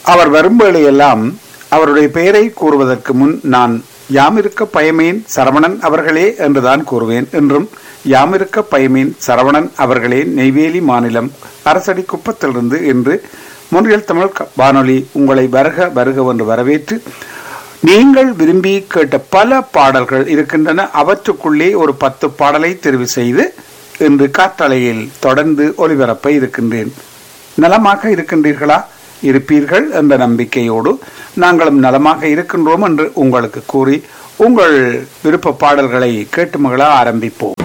அவர் வரும்பேளையெல்லாம் அவருடைய பெயரை கூறுவதற்கு முன் நான் யாமிருக்க பயமேன் சரவணன் அவர்களே என்றுதான் கூறுவேன் என்றும் யாமிருக்க பயமேன் சரவணன் அவர்களே நெய்வேலி மாநிலம் அரசடி குப்பத்திலிருந்து என்று முன்றியல் தமிழ் க- வானொலி உங்களை வருக வருக என்று வரவேற்று நீங்கள் விரும்பி கேட்ட பல பாடல்கள் இருக்கின்றன அவற்றுக்குள்ளே ஒரு பத்து பாடலை தெரிவு செய்து இன்று காற்றலையில் தொடர்ந்து ஒலிபரப்ப இருக்கின்றேன் நலமாக இருக்கின்றீர்களா இருப்பீர்கள் என்ற நம்பிக்கையோடு நாங்களும் நலமாக இருக்கின்றோம் என்று உங்களுக்கு கூறி உங்கள் விருப்ப பாடல்களை கேட்டு மகள ஆரம்பிப்போம்